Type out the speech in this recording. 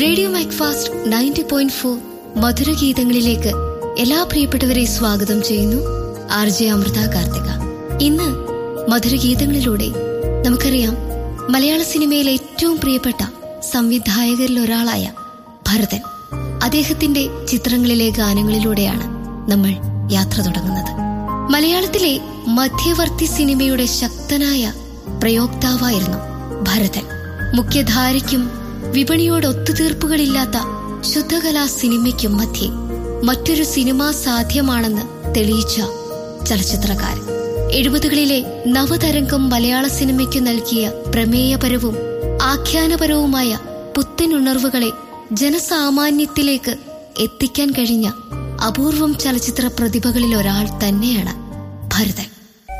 radio Macfast ninety point four മധുരഗീതങ്ങളിലേക്ക് എല്ലാ പ്രിയപ്പെട്ടവരെ സ്വാഗതം ചെയ്യുന്നു ആർ ജെ അമൃത കാർത്തിക ഇന്ന് മധുരഗീതങ്ങളിലൂടെ നമുക്കറിയാം മലയാള സിനിമയിലെ ഏറ്റവും പ്രിയപ്പെട്ട സംവിധായകരിൽ ഒരാളായ ഭരതൻ അദ്ദേഹത്തിന്റെ ചിത്രങ്ങളിലെ ഗാനങ്ങളിലൂടെയാണ് നമ്മൾ യാത്ര തുടങ്ങുന്നത് മലയാളത്തിലെ മധ്യവർത്തി സിനിമയുടെ ശക്തനായ പ്രയോക്താവായിരുന്നു ഭരതൻ മുഖ്യധാരയ്ക്കും വിപണിയോട് ഒത്തുതീർപ്പുകളില്ലാത്ത ശുദ്ധകലാ സിനിമയ്ക്കും മധ്യേ മറ്റൊരു സിനിമ സാധ്യമാണെന്ന് തെളിയിച്ച ചലച്ചിത്രകാരൻ എഴുപതുകളിലെ നവതരംഗം മലയാള സിനിമയ്ക്ക് നൽകിയ പ്രമേയപരവും ആഖ്യാനപരവുമായ പുത്തൻ ഉണർവുകളെ ജനസാമാന്യത്തിലേക്ക് എത്തിക്കാൻ കഴിഞ്ഞ അപൂർവം ചലച്ചിത്ര പ്രതിഭകളിൽ ഒരാൾ തന്നെയാണ് ഭരതൻ